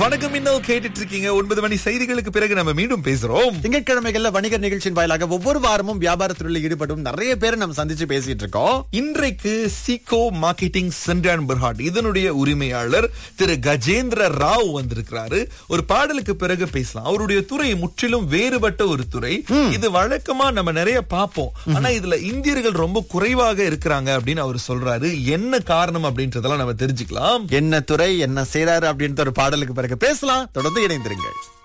வணக்கம் இன்னும் கேட்டுட்டு இருக்கீங்க ஒன்பது மணி செய்திகளுக்கு பிறகு நம்ம மீண்டும் பேசுறோம் திங்கட்கிழமைகள்ல வணிக நிகழ்ச்சியின் வாயிலாக ஒவ்வொரு வாரமும் வியாபார துறையில் ஈடுபடும் நிறைய பேரை நம்ம சந்திச்சு பேசிட்டு இருக்கோம் இன்றைக்கு சிகோ மார்க்கெட்டிங் சென்டான் பர்ஹாட் இதனுடைய உரிமையாளர் திரு கஜேந்திர ராவ் வந்திருக்கிறாரு ஒரு பாடலுக்கு பிறகு பேசலாம் அவருடைய துறை முற்றிலும் வேறுபட்ட ஒரு துறை இது வழக்கமா நம்ம நிறைய பார்ப்போம் ஆனா இதுல இந்தியர்கள் ரொம்ப குறைவாக இருக்கிறாங்க அப்படின்னு அவர் சொல்றாரு என்ன காரணம் அப்படின்றதெல்லாம் நம்ம தெரிஞ்சுக்கலாம் என்ன துறை என்ன செய்றாரு அப்படின்ற ஒரு பாடலுக்கு பிறகு பேசலாம் தொடர்ந்து இணைந்திருங்கள்